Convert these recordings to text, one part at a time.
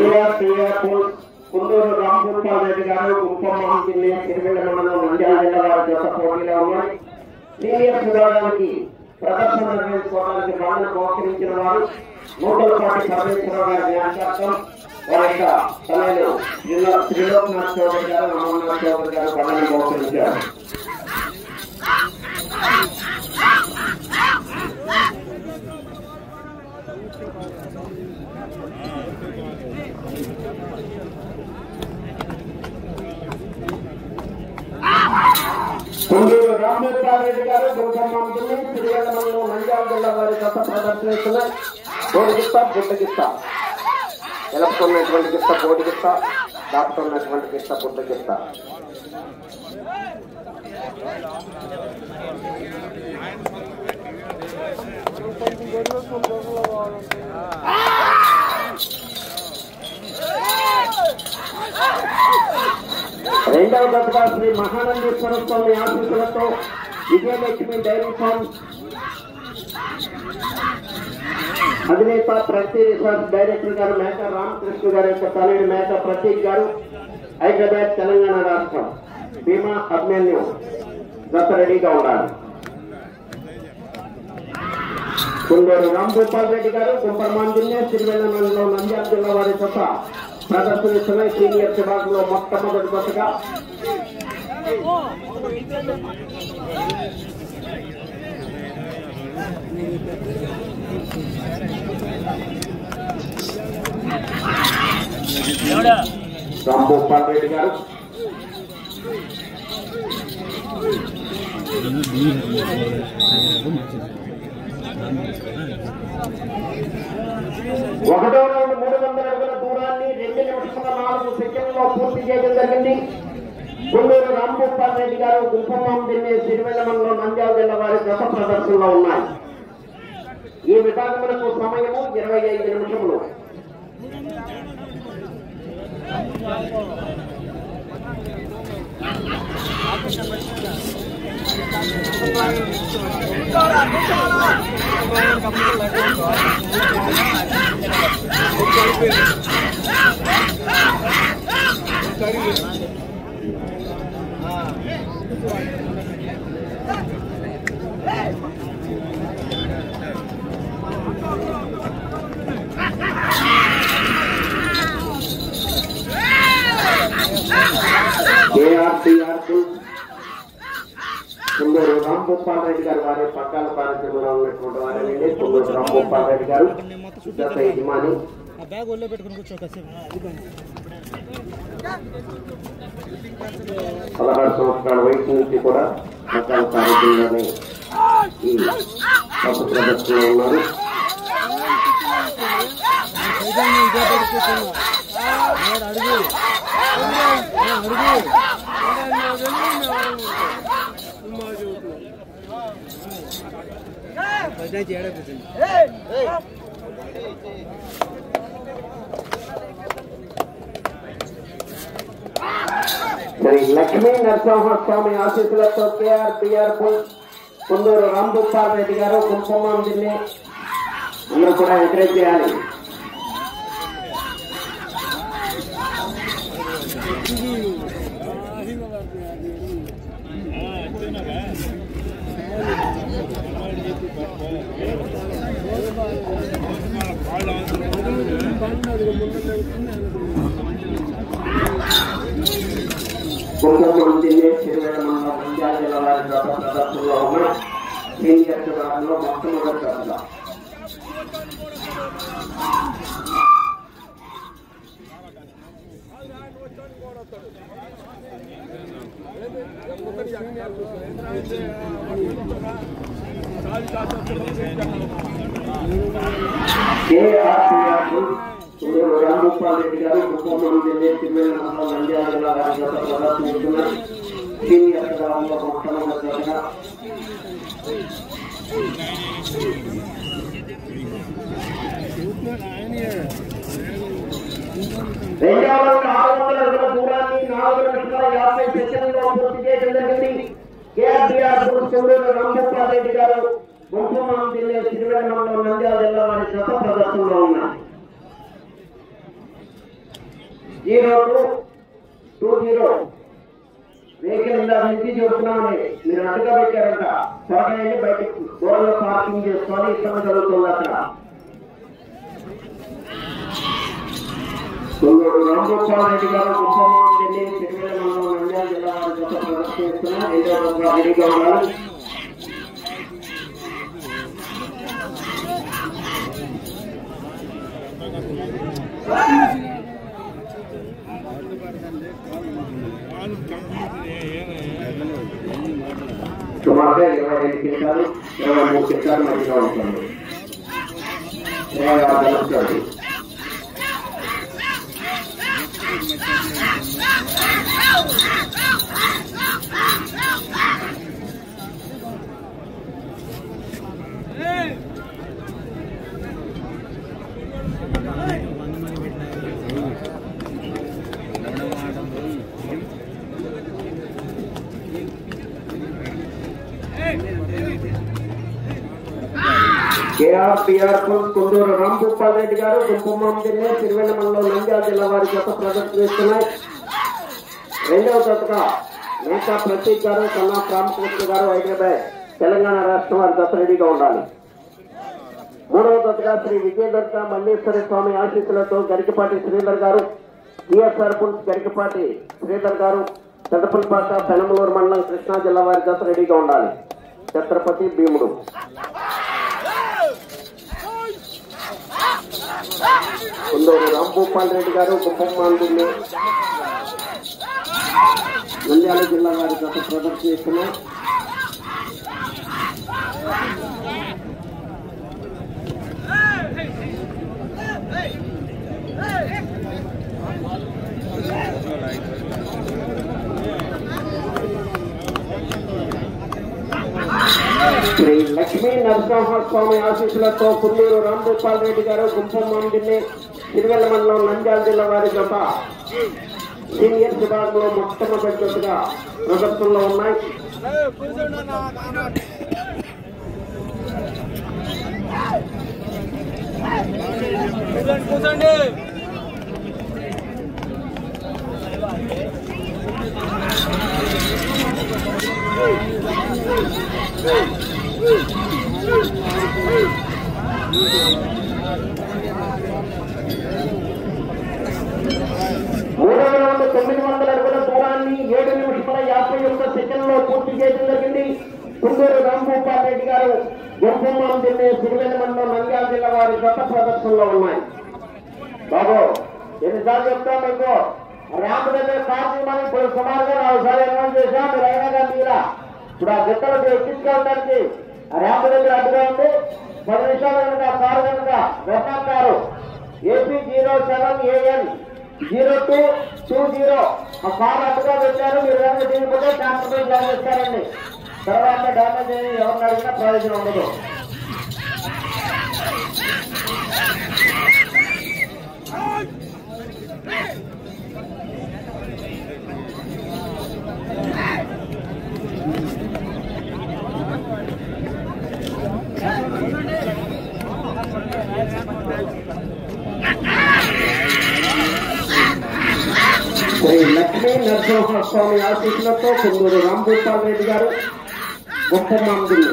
కేఆర్టీఆర్ కుందూరు రామగోపాల్ రెడ్డి గారు గుంపమ్మ జిల్లా తిరువెల్ల మండలం నంద్యాల జిల్లా వారి జత పోటీలో ఉన్నాయి సీనియర్ విభాగానికి ప్రదర్శన నిర్వహించుకోవడానికి బాగా ప్రోత్సహించిన వారు నూతన పార్టీ పరమేశ్వరరావు గారి జ్ఞాపకార్థం వారి యొక్క తనయులు జిల్లా త్రిలోక్నాథ్ చౌదరి గారు రామనాథ్ చౌదరి గారు పనులను ప్రోత్సహించారు కొండూరు రామేశ్వర రెడ్డి గారు దుర్గమ్మంతుని తిరువెల్లమంలో నంద్యాల జిల్లా వారి గత ప్రదర్శనిస్తున్నాయి కోడిగిస్తా బుడ్డగిస్తా ఎలపుతున్నటువంటి గిస్త కోడిగిస్తా దాపుతున్నటువంటి గిస్త బుడ్డగిస్తా రెండవ దశగా శ్రీ మహానందేశ్వర స్వామి ఆశీస్సులతో విజయలక్ష్మి డైరీ ఫార్మ్ అధినేత ప్రతి రిసార్ట్ డైరెక్టర్ గారు మేక రామకృష్ణ గారి యొక్క తల్లి మేక ప్రతీక్ గారు హైదరాబాద్ తెలంగాణ రాష్ట్రం భీమా అభిమన్యు గత రెడీగా ఉండాలి కుందూరు రాంగోపాల్ రెడ్డి గారు గుంపర్మాన్ జిల్లా తిరువెల్ల మండలం నంద్యాల జిల్లా వారి జత ప్రదర్శనిస్తున్న సీనియర్ విభాగంలో మొట్టమొదటి దశగా రాంగోపాల్ రెడ్డి గారు ఒకటో రౌండ్ మూడు వందల అడుగుల దూరాన్ని రెండు నిమిషముల నాలుగు సెకండ్లో పూర్తి చేయడం జరిగింది గుండూరు రాంగోపాల్ రెడ్డి గారు గుంపమాం దిన్నే సిరివెల్లమంలో నంద్యాల జిల్లా వారి గత ప్రదర్శనలో ఉన్నాయి ఈ విభాగములకు సమయము ఇరవై ఐదు నిమిషములు కేఆర్టీఆర్ కుందూరు రాంగోపాల్ రెడ్డి గారు వారి పక్కాల కార్యక్రమంలో ఉన్నటువంటి వారేనండి కుందూరు రాంగోపాల్ రెడ్డి గారు గత యజమాని ఆ బ్యాగ్ ఒళ్ళో పెట్టుకుని కూర్చో కాసేపు పదహారు సంవత్సరాల వయసు నుంచి కూడా పక్కాల కార్యక్రమంలోనే ఈ పప్పు ప్రదర్శనలో ఉన్నారు సైతాన్ని ఇదే పెట్టుకుంటున్నా వాడు అడుగు ఆ, అడుగు పంచాయతీ ఏడా కూర్చోండి శ్రీ లక్ష్మీ నరసింహస్వామి ఆశీస్సులతో కేఆర్ బిఆర్ కుందూరు రాంభూపాల్ రెడ్డి గారు కుంకుమం దిన్ని అందరూ కూడా ఎంకరేజ్ చేయాలి కుంకుమం దిన్ని తిరువేల మండలం నంద్యాల జిల్లా వారి గత ప్రదర్శనలో ఉన్న సీనియర్ విభాగంలో మొట్టమొదటి దశగా కుందూరు రాంభూపాల్ రెడ్డి గారు కుంకుమం దిన్ని తిరువేల మండలం నంద్యాల జిల్లా వారి గత ప్రదర్శనిస్తున్నారు సీనియర్ విభాగంలో మొట్టమొదటి దశగా రెండవ రౌండ్ ఆరు వందల అడుగుల దూరాన్ని నాలుగు నిమిషాల యాభై సెకండ్లో పూర్తి చేయడం జరిగింది కేఆర్బీఆర్ చెవులూరు రామగోపాల్ రెడ్డి గారు గుంపమాం జిల్లా తిరువెన్నమంలో నంద్యాల జిల్లా వారి గత ప్రదర్శనలో ఉన్నాయి zero two two zero vehicle ఇందా నుంచి చెబుతున్నామని మీరు అడ్డుగా పెట్టారంట త్వరగా బయటకు దూరంలో పార్కింగ్ చేసుకొని ఇబ్బంది జరుగుతుంది అక్కడ కొల్లూరు రామగోపాల్ రెడ్డి గారు కుప్పంలో ఢిల్లీ తిరుమల మండలం నంద్యాల జిల్లా వారి జత ప్రదర్శిస్తున్నారు ఐదో రోజుగా రెడీగా ఉన్నారు సుమారుగా ఇరవై ఐదు క్వింటాలు ఇరవై మూడు క్వింటాలు మధ్యలో ఉంటుంది ఇరవై ఆరు నిమిషాలు కేఆర్ పిఆర్ కొందూరు రాంభూపాల్ రెడ్డి గారు దుప్పమ్మందిని తిరువెల్ల మండలం నంద్యాల జిల్లా వారి జత ప్రదర్శిస్తున్నాయి రెండవ జతగా మేకా ప్రతీక్ గారు కన్నా రామకృష్ణ గారు హైదరాబాద్ తెలంగాణ రాష్ట్రం వారి జత రెడీగా ఉండాలి మూడవ జతగా శ్రీ విజయదర్శ మల్లేశ్వర స్వామి ఆశీస్సులతో గరికపాటి శ్రీధర్ గారు టిఎస్ఆర్ పుల్స్ గరికపాటి శ్రీధర్ గారు పెద్దపల్లిపాట పెనమలూరు మండలం కృష్ణా జిల్లా వారి జత రెడీగా ఉండాలి ఛత్రపతి భీముడు కొందరు రాంభూపాల్ రెడ్డి గారు కుప్పమ్మాందిని నంద్యాల జిల్లా వారి గత ప్రదర్శిస్తున్నారు శ్రీ లక్ష్మీ నరసింహస్వామి ఆశీస్సులతో కున్నూరు రాంభూపాల్ రెడ్డి గారు గుంపమ్మందిని తిరువెల్ల మండలం నంద్యాల జిల్లా వారి జత సీనియర్ విభాగంలో మొట్టమొదటి జతగా ప్రదర్శనలో ఉన్నాయి కూర్చోండి మూడవ రౌండ్ తొమ్మిది వందల అడుగుల దూరాన్ని ఏడు నిమిషముల యాభై ఒక్క సెకండ్ లో పూర్తి చేయడం జరిగింది కుందూరు రాంభూపాల్ రెడ్డి గారు గుంపమ్మాం జిల్లా సిరివెల్ల మండలం నంద్యాల జిల్లా వారి గత ప్రదర్శనలో ఉన్నాయి బాబు ఎన్నిసార్లు చెప్తా మీకు ర్యాంప్ దగ్గర కార్ మనం ఇప్పుడు సుమారుగా నాలుగు సార్లు అనౌన్స్ చేశాం మీరు అయినా కానీ ఇలా ఇప్పుడు ఆ గిట్టలు ఎక్కించుకోవడానికి ఆ ర్యాంప్ దగ్గర అడ్డుగా ఉంది పది నిమిషాలు కనుక ఆ కారు కనుక వెన్నా car AP zero seven AN zero two two zero ఆ కారు అడ్డుగా పెట్టారు మీరు కనుక దిగిపోతే ట్రాన్స్పోర్ట్ జాయిన్ చేస్తారండి తర్వాత డ్యామేజ్ అయ్యి ఎవరిని అడిగినా ప్రయోజనం ఉండదు శ్రీ లక్ష్మీ నరసింహస్వామి ఆశీస్సులతో కుందూరు రాంభూపాల్ రెడ్డి గారు గుప్పమాందిల్లి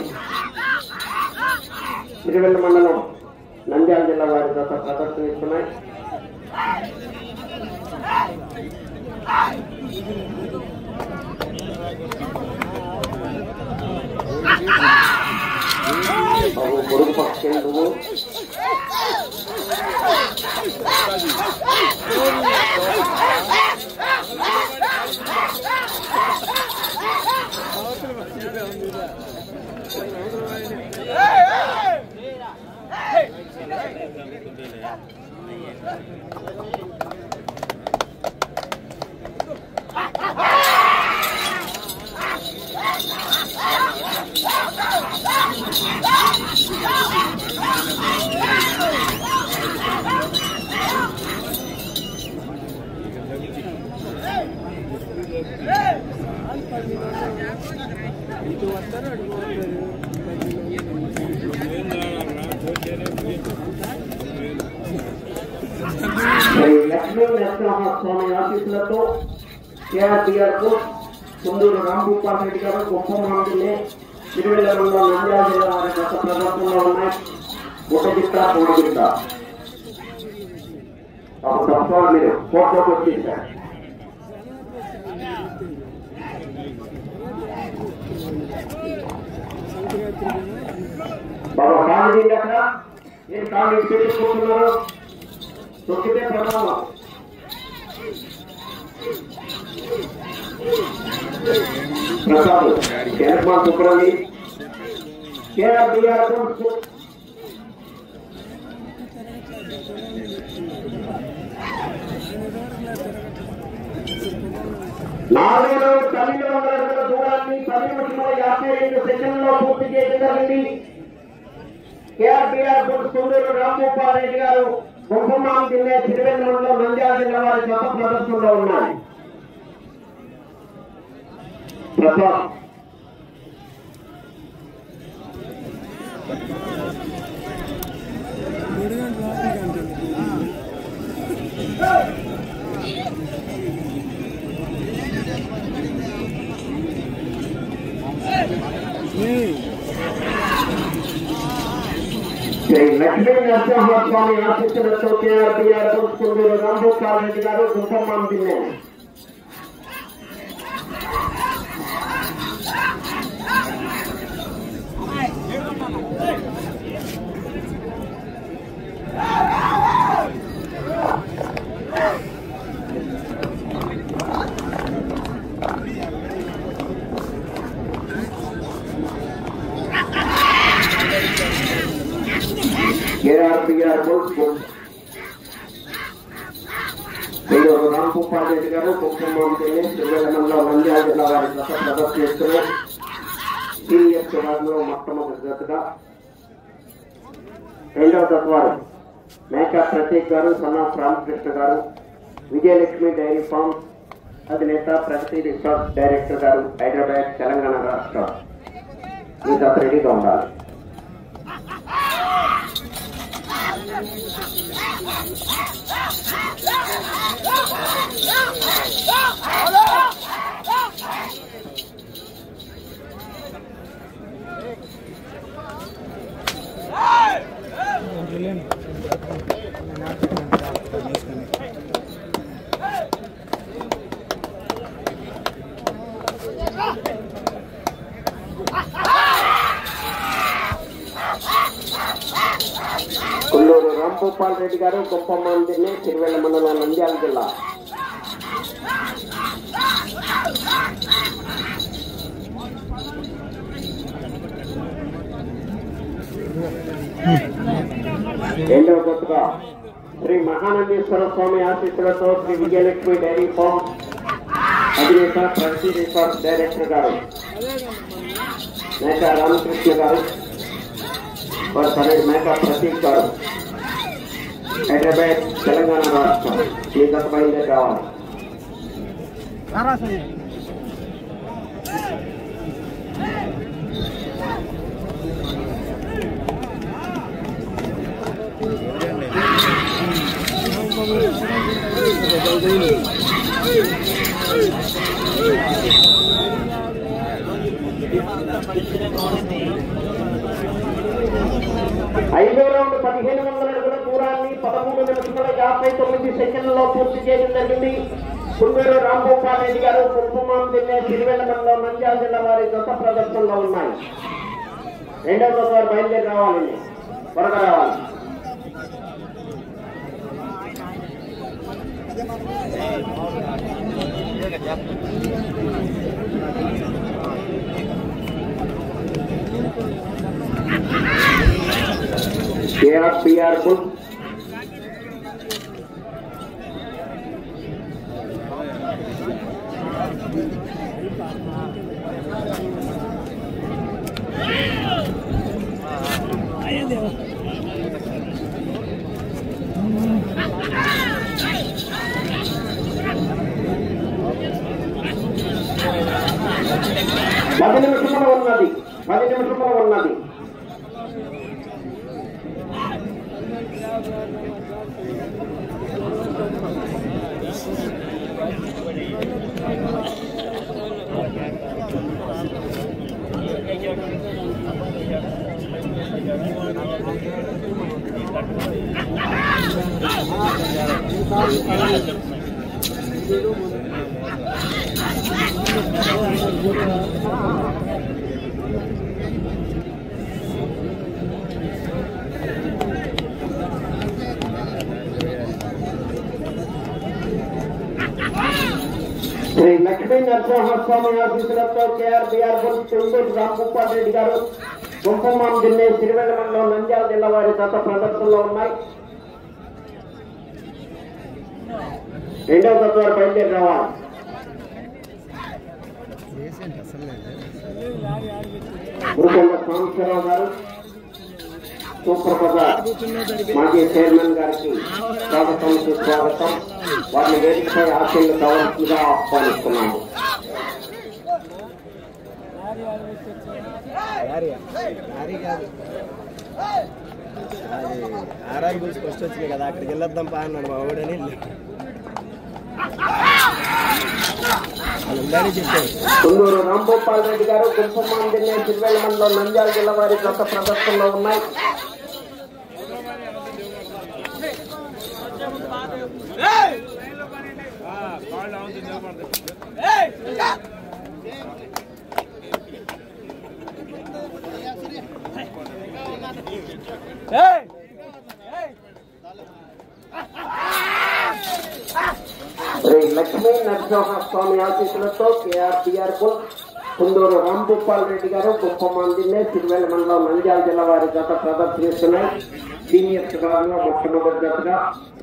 తిరువెల్ల మండలం నంద్యాల జిల్లా వారి గత ప్రదర్శనిస్తున్నాయి బాబు పొరుగు పక్షి నువ్వు లక్ష్మీ నరసింహస్వామి ఆశీస్సులతో కేఆర్టీఆర్ కు కుందూరు రాంభూపాల్ రెడ్డి గారు గొప్ప మామిడిలే తిరువెల్లరంలో నంద్యాల జిల్లా వారి గత ప్రదర్శనలో ఉన్నాయి ముట్టగిట్ట పొడిగిట్ట అప్పుడు తప్ప మీరు ఫోటోకి వచ్చేసారు బాబా కాలు తీయండి అక్కడ ఏం కాలు పెట్టుకుంటున్నారు తొక్కితే ప్రమాదం ప్రసాద్ కేరళ సుప్రవి కేఆర్ బిఆర్ నాలుగు తల్లిలో వందల దూరాన్ని పది నిమిషముల యాభై రెండు సెకండ్లో పూర్తి చేయడం జరిగింది కేఆర్బిఆర్ సుందూరు రామ్మోపాల్ రెడ్డి గారు కుంభమాం జిల్లా తిరువెన్నమలో నంద్యాల జిల్లా వారి గత ప్రదర్శనలో ఉన్నాయి ప్రసాద్ మూడు గంటల లోపలికి అంటుంది ఏయ్, శ్రీ లక్ష్మీ నరసింహస్వామి ఆశిస్తులతో కేఆర్బిఆర్ సుందూరు రామ్మోపాల్ రెడ్డి గారు కుంభమాం జిల్లా కేఆర్బిఆర్ మీరు రాంభూపాల్ రెడ్డి గారు కుంభమాం జిల్లా తిరువెల్లమల్లో నంద్యాల జిల్లా వారి గత ప్రదర్శిస్తున్నారు సీనియర్ విభాగంలో మొట్టమొదటి జతగా రెండవ తత్వాలు మేకా ప్రతీక్ గారు సన్నా రామకృష్ణ గారు విజయలక్ష్మి డైరీ ఫార్మ్ అధినేత ప్రగతి రిసార్ట్ డైరెక్టర్ గారు హైదరాబాద్ తెలంగాణ రాష్ట్రం ఈ జత రెడీగా ఉండాలి దాంట్లో లేను. తీసుకొని. కొల్లూరు రాంభూపాల్ రెడ్డి గారు గొప్ప మందిని తిరువెల్ల మండలం నంద్యాల జిల్లా రెండవ కొత్తగా శ్రీ మహానందీశ్వర స్వామి ఆశీస్సులతో శ్రీ విజయలక్ష్మి డైరీ ఫార్మ్ అధినేత ప్రగతి రిసార్ట్ డైరెక్టర్ గారు మేకా రామకృష్ణ గారు వారి సరే మేకా ప్రతీక్ గారు హైదరాబాద్ తెలంగాణ రాష్ట్రం ఈ గత బయలుదేరి రావాలి ఐదో రౌండ్ పదిహేను వందల అడుగుల దూరాన్ని పదమూడు నిమిషముల యాభై తొమ్మిది సెకండ్లలో పూర్తి చేయడం జరిగింది కుందూరు రాంభూపాల్ రెడ్డి గారు కుంకుమాం జిల్లా తిరువెల్లమంలో నంద్యాల జిల్లా వారి గత ప్రదర్శనలో ఉన్నాయి రెండవ రోజు వారు బయలుదేరి రావాలండి త్వరగా రావాలి కేఆర్ పిఆర్ బుల్ పది నిమిషముల ఉన్నది పది నిమిషముల ఉన్నది శ్రీ లక్ష్మీ నరసింహస్వామి ఆశీస్సులతో KR BR bull Tunguru Ramgopal Reddy garu కుంకుమాం జిల్లా సిరివెల్ల మండలం నంద్యాల జిల్లా వారి గత ప్రదర్శనలో ఉన్నాయి రెండవ తత్వాలు బయలుదేరి రావాలి గురుకొండ సాంబశివరావు గారు సూపర్ బజార్ మాజీ చైర్మన్ గారికి స్వాగతం సుస్వాగతం వారిని వేదికపై ఆశీర్లు కావాల్సిందిగా ఆహ్వానిస్తున్నాము లారీ లారీ కాదు అది ఆర్ఆర్ గురించి ఫస్ట్ వచ్చింది కదా అక్కడికి వెళ్ళొద్దాం పా అన్నాడు మా వాడని వాళ్ళందరినీ చెప్పారు కుందూరు రాంభూపాల్ రెడ్డి గారు గుంపమాన్ జిల్లా సిరివెల్ల మండలం నంద్యాల జిల్లా వారి గత ప్రదర్శనలో ఉన్నాయి శ్రీ లక్ష్మీ నరసింహస్వామి ఆశీస్సులతో కేఆర్టీఆర్ బుల్ కుందూరు రాంభూపాల్ రెడ్డి గారు గుప్పమాన్ జిల్లా సిరివెల్ల మండలం నంద్యాల జిల్లా వారి గత ప్రదర్శనిస్తున్నాయి సీనియర్ విభాగంలో మొట్టమొదటి జతగా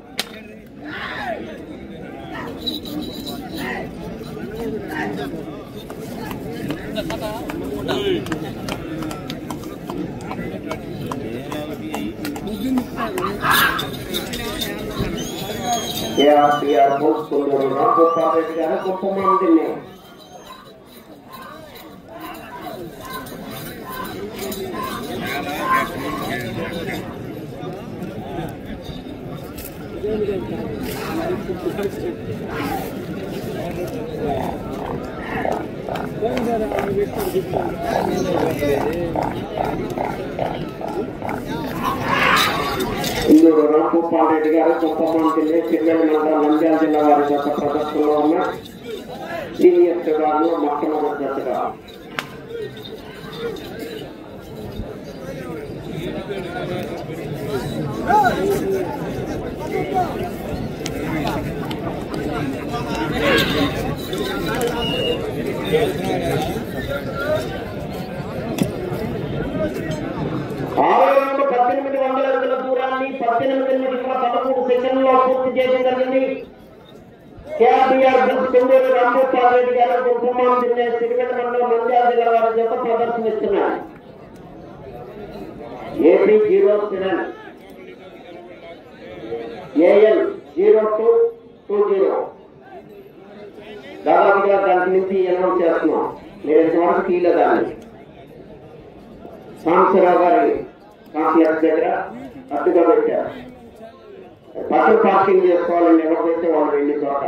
కేఆర్టీఆర్ బుల్ కుందూరు రాంభూపాల్ రెడ్డి గారు గుప్పమాన్ జిల్లా ఇందూరు రాంభూపాల్ రెడ్డి గారు గుప్పమాన్ జిల్లా సిరివెల్ల మండలం నంద్యాల జిల్లా వారి గత ప్రదర్శనలో ఉన్న సీనియర్ విభాగంలో మొట్టమొదటి జతగా ఆరు రౌండ్ పద్దెనిమిది వందల అడుగుల దూరాన్ని పద్దెనిమిది నిమిషాల పదమూడు సెకండ్లో పూర్తి చేయడం జరిగింది కేఆర్బీఆర్ గ్రూప్ కుందూరు రాంభూపాల్ రెడ్డి గారు గుప్పమాన్ జిల్లా సిరివెల్ల మండలం నంద్యాల జిల్లా వారి జత ప్రదర్శనిస్తున్నారు AP zero seven AL zero two two zero దాదాపుగా దాని నుంచి అనౌన్స్ చేస్తున్నాం మీరు ఇంతవరకు తీయలేదాన్ని సాంబశివరావు గారి కాంప్లెక్స్ దగ్గర అడ్డుగా పెట్టారు బస్సు పార్కింగ్ చేసుకోవాలని ఎవరికైతే వాళ్ళు వెళ్ళి చోట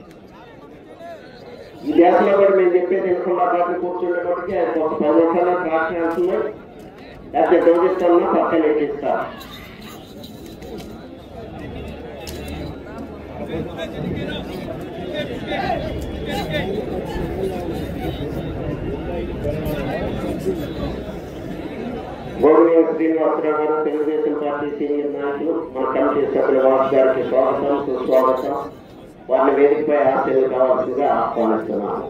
ఈ దేశంలో కూడా మేము చెప్పేది వినకుండా కాదు కూర్చుండేప్పటికీ ఒక పది నిమిషాలు క్రాస్ చేస్తుంది లేకపోతే డోజిస్తామన్నా పక్కన ఎక్కిస్తారు గౌరవ శ్రీనివాసరావు గారు తెలుగుదేశం పార్టీ సీనియర్ నాయకులు మన కమిటీ సభ్యుల వాసు గారికి స్వాగతం సుస్వాగతం వారిని వేదికపై ఆశలు కావాల్సిందిగా ఆహ్వానిస్తున్నాను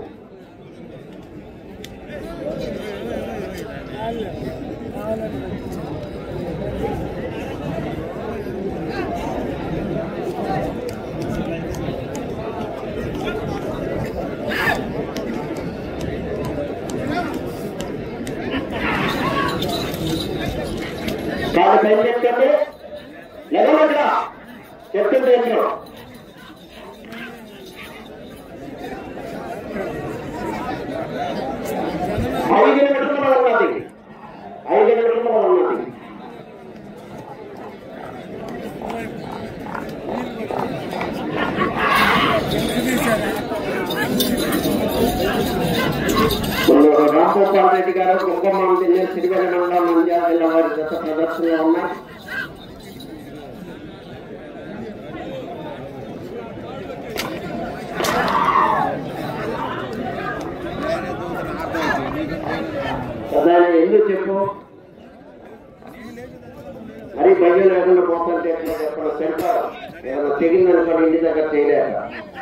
కాదు పైన చెప్తే ఎగమట్లా చెప్తుంది ఏంటో ఐదు నిమిషముల ఉన్నది ఐదు నిమిషముల ఉన్నది రాంగోపాల్ రెడ్డి గారు కుంకుమాం జిల్లా సిరివెల్ల మండలం నంద్యాల జిల్లా వారి గత ప్రదర్శనలో ఉన్నాయి ఎందుకు చెప్పు మరి భయం లేకుండా పోతుంటే ఎట్లా చెప్పడం చెప్పారు ఏదైనా తెగిందనుకోండి ఇంటి దగ్గర చేయలేక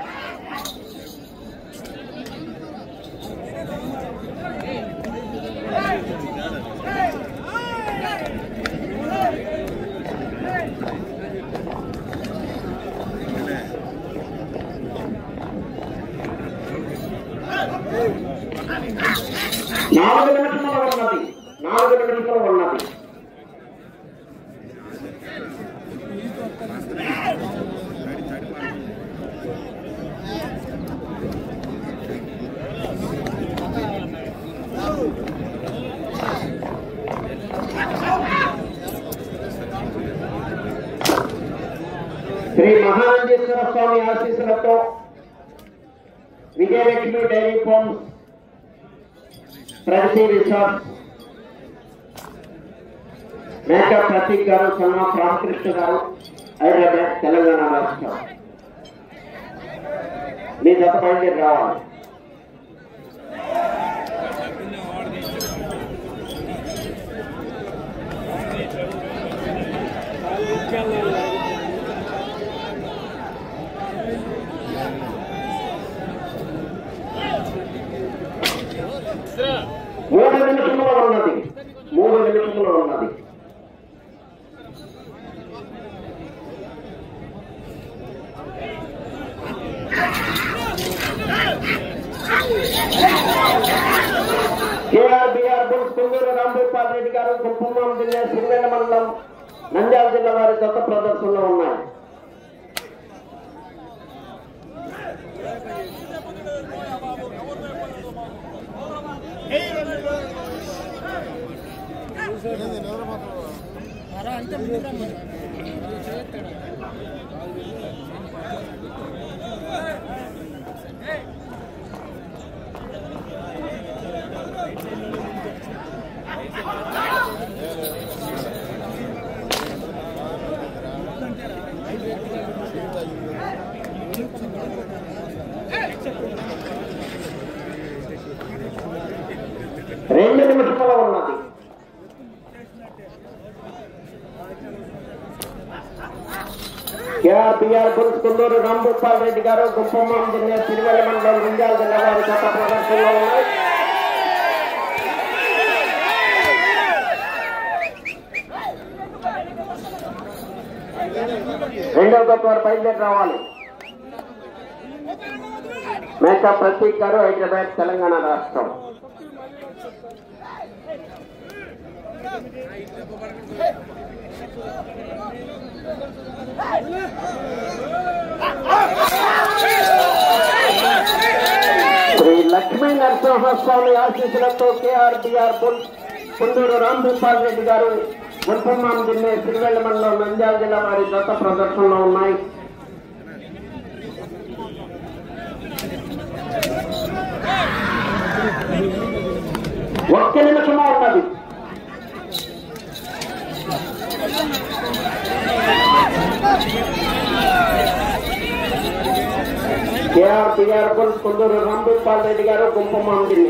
నాలుగు నిమిషములు ఉన్నది నాలుగు నిమిషములు ఉన్నది శ్రీ మహానందేశ్వర స్వామి ఆశీస్సులతో Vijayalakshmi dairy farms Pragati resort Meka Prateek garu Sanna Ramakrishna గారు హైదరాబాద్ తెలంగాణ రాష్ట్రం మీ జత బయలుదేరి రావాలి మూడు నిమిషంలో ఉన్నది మూడు నిమిషంలో ఉన్నది KR BR bulls Kunduru Rambhupal Reddy garu గుప్పమ్మ జిల్లా సిరివెల్ల మండలం నంద్యాల జిల్లా వారి జత ప్రదర్శనలో ఉన్నాయి రెండు నిమిషముల ఉన్నది KR BR bulls Kunduru Rambhupal Reddy garu గుప్పమ్మ జిల్లా సిరివెల్ల మండలం నంద్యాల జిల్లా వారి జత ప్రదర్శనలో ఉన్నాయి రెండవ జత వారు బయలుదేరి రావాలి మేకా ప్రతీక్ గారు హైదరాబాద్ తెలంగాణ రాష్ట్రం శ్రీ లక్ష్మీ నరసింహస్వామి ఆశీస్సులతో KR BR bull Kunduru Rambhupal Reddy garu మున్సమ్మాం జిల్లా సిరివెల్ల మండలం నంద్యాల జిల్లా వారి దత్త ప్రదర్శనలో ఉన్నాయి ఒక్క నిమిషమా ఉన్నది KR BR bull Kunduru Rambhupal Reddy garu గుంపమ్మ జిల్లా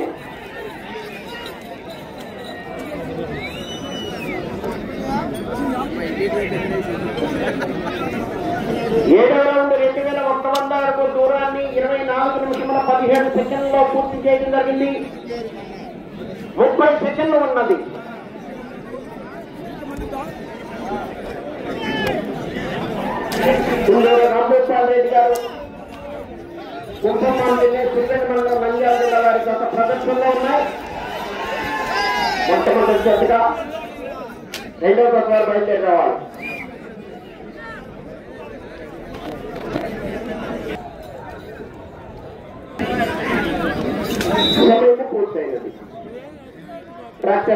ఏడవ రౌండ్ రెండు వేల ఒక్క వంద అడుగు దూరాన్ని ఇరవై నాలుగు నిమిషముల పదిహేడు సెకండ్లో పూర్తి చేయడం జరిగింది ముప్పై సెకండ్లు ఉన్నది కుందూరు రాంభూపాల్ రెడ్డి గారు కుంభమాన్ జిల్లా సిరిగల్ మండలం నంద్యాల జిల్లా వారి గత ప్రదర్శనలో ఉన్నాయి మొట్టమొదటి జట్టుగా రెండవ జత వారు బయలుదేరి రావాలి సమయం పూర్తయినది ట్రాక్టర్